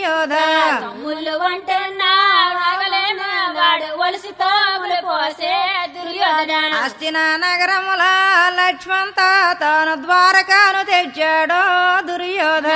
దుర్యోధ తమ్ముళ్ళు వంటన్నా వాగలేను వాడు ఒలిసి తోములు పోసే దుర్యోధన అస్తిన నగరముల లక్ష్మంత తాను ద్వారకాను తెచ్చాడో దుర్యోధ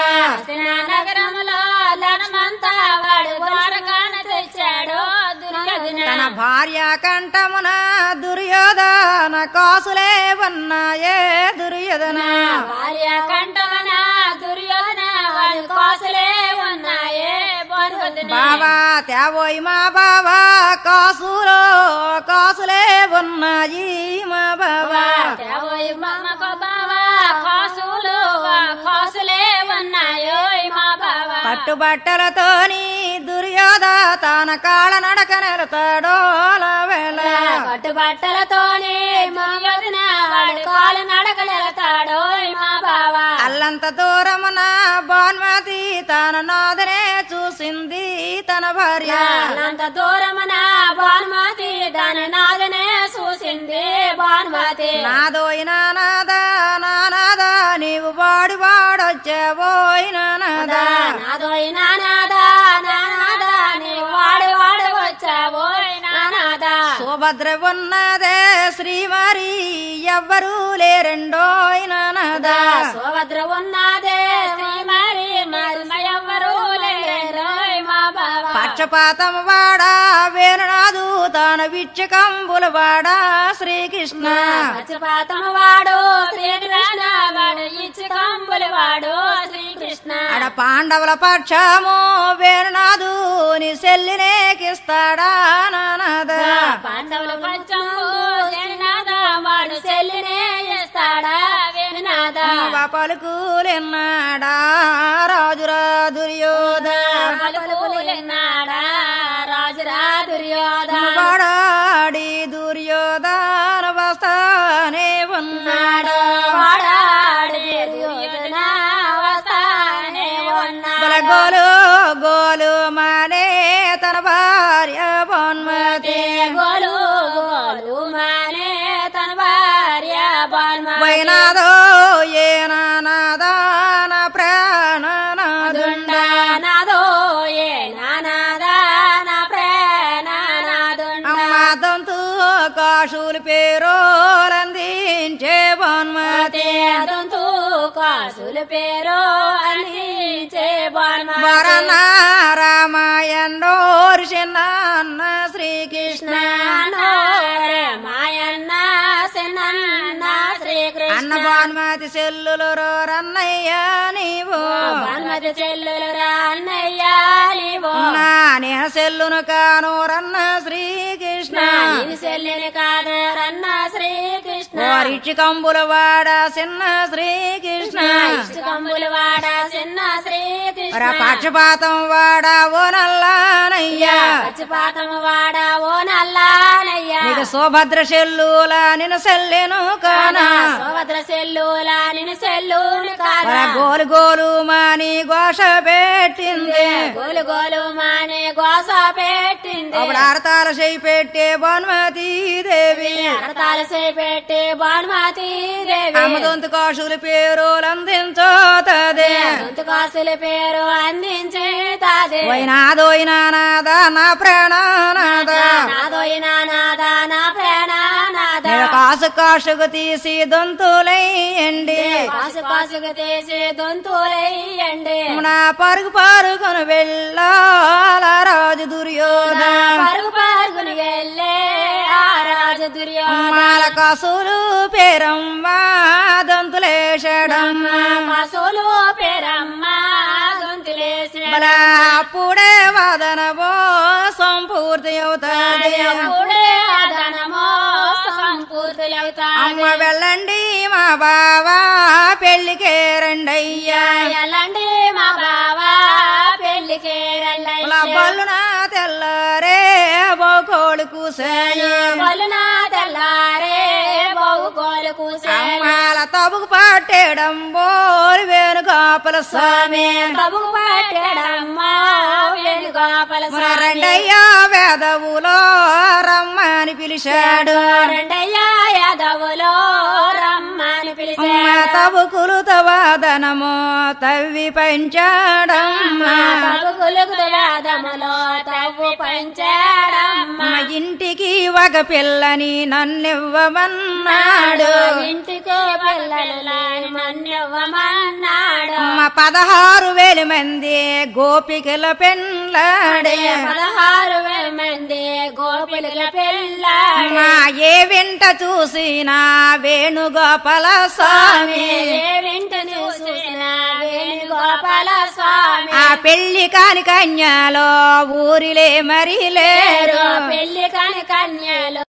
నగరములో ధనమంతా వాడు ద్వారకాన తెచ్చాడు దుర్యోధన తన భార్య కంఠమున దుర్యోధన కాసులే ఉన్నాయే దుర్యోధన భార్య కంఠమన దుర్యోధన వాడు కోసలే ఉన్నాయే బరువదిన బాబా తేవోయ్ మా బాబా కాసులో కాసులే ఉన్నాయి మా బాబా దేవోయ్ మమ్మకు బావా కాసులు కాసులే ఉన్నాయో మా బావా కట్టుబట్టలతోని దుర్యోధ తన కాళ్ళ నడక నెలతాడో వేళ కట్టుబట్టలతోనే మా వదిన వాడు కాలు నడకలెడతాడో మా బావా అల్లంత దూరమున భానుమతి తన నాదనే చూసింది తన భార్య అంత దూరమున భానుమతి దాని నాదనే చూసింది భానుమతి నాదోయ్ నానాదా నానాదా నీవు వాడి వాడొచ్చావోయ్ నానాదా నాదోయ్ నానాదా నానాదా నీ వాడు వాడు వచ్చావో నానాదా సుభద్ర ఉన్నదే శ్రీవారి ఎవ్వరూ లేరెండోయ్ నానాదా సుభద్ర ఉన్నదే శ్రీ మరి మరి ఎవ్వరూ లేరోయ్ మా బావా పక్షపాతం వాడా వేణునాదు తాను విచ్చకంబుల వాడా శ్రీకృష్ణ పక్షపాతం వాడు శ్రీకృష్ణ వాడు ఇచ్చి కంబులు వాడు శ్రీకృష్ణ అడ పాండవుల పక్షము వేణునాదు నీ సెల్లినేకిస్తాడా నానాదా పాండవుల పచ్చము జగన్నాథ వాడు చెల్లినే ఇస్తాడా వేణునాథ పలుకులెన్నాడా రాజురా దుర్యోధ పలుకులిన్నాడా రాజురా దుర్యోధన వాడాడి దుర్యోధన వస్తానే ఉన్నాడా వాడాడు దుర్యోధన వస్తానే ఉన్నాడు బల గోలు గోలు మానే తన భార్య బొన్మతి గోలు గోలు మానే తన భార్య బాల్మ వైనాదో ఏనానాదా నా ప్రాణనాదుండా నాదో ఏ నానాదా నా ప్రాణనాదుండా అమ్మ దంతు కాశులు పేరోలందించే బొన్మతి అదంతూ కాసుల పేరు అందించే బాల్మ వరణ రామాయణో చిన్న శ్రీకృష్ణ మాయన్న సిన్న శ్రీకృష్ణ అన్న భానుమతి సెల్లులు రన్నయ్య నీవు భానుమతి చెల్లులు రా అన్నయ్య నీవు నా నేహ సెల్లును కాను రన్న శ్రీకృష్ణ నీవి చెల్లిని కాదు రన్న శ్రీకృష్ణ వారిచి కంబుల వాడ చిన్న శ్రీకృష్ణ కంబులు వాడ చిన్న శ్రీకృష్ణ ర పక్షపాతం వాడ ఓ నల్లానయ్యా పచ్చిపాతము వాడ ఓ నల్లానయ్యా నీకు సుభద్ర సెల్లుల నిన్ను సెల్లెను కానా సోభద్ర సెల్లులా నిన్ను సెల్లుని కాదా వర గోలు గోలు మాని ఘోష పెట్టింది గోలు గోలు మానే గోస పెట్టింది అప్పుడు అరతాల చేయి పెట్టే భానుమతి దేవి అరతాల పెట్టి భానుమతి దేవి అమ్మ దొంతు కాశుల పేరులందించోతదే గొంతు కాసుల పేరు అందించి తాదే వైనాదోయినా నాదా నా ప్రాణనాద నాదోయి నాదా నా ప్రాణనాద నేను కాసు కాసుకు తీసి దొంతులయ్యండి కాసు కాసుకు తీసి దొంతులయ్యండి నా పరుగు పరుగును వెళ్ళాల రాజు దుర్యోధన పరుగు పరుగుని వెళ్ళే ఆ రాజు దుర్యోధన మాల కాసులు పేరమ్మా దొంతులేసడమ్మ కాసులు పేరమ్మ గొంతులేసి బల అప్పుడే వాదనవో సంపూర్తి అవుతుంది అప్పుడే అదనమో సంపూర్తులవుతాయి అమ్మ వెళ్ళండి మా బావా పెళ్లికే రండయ్యా ఎల్లండి మా బావా పెళ్లికి బల బల్లున తెల్లారే బోకోడు కూసాయి బలున తెల్లారే బావు కోలు కూసే అమ్మాల తబుకు పట్టేయడం బోరు వేణు కాపల స్వామి తబు పట్టడమ్మా వెనుగోపల మన రెండయ్యా వేదవులో రమ్మని పిలిచాడు రెండయ్యా యాదవులో రమ్మని పిలిచే అమ్మ తబుకులు తవాదనము తవ్వి పెంచాడమ్మా తబుకులు రథములో తవ్వు పంచాడమ్మ మా ఇంటికి ఒక పిల్లని నన్నివ్వమన్నాడు ఇంటికి పిల్లలు లేని మన్నివ్వమన్నాడు మా పదహారు వేల మంది గోపికల పెళ్ళాడే పదహారు వేల మంది గోపిలుగా పెళ్ళాడు మా ఏ వెంట చూసినా వేణుగోపాల స్వామి ఏ వింటని చూసిన వేణుగోపాల స్వామి ఆ పెళ్లి కాని కన్యలో ఊరిలే మరి లేరు పెళ్లి కాని కన్యలు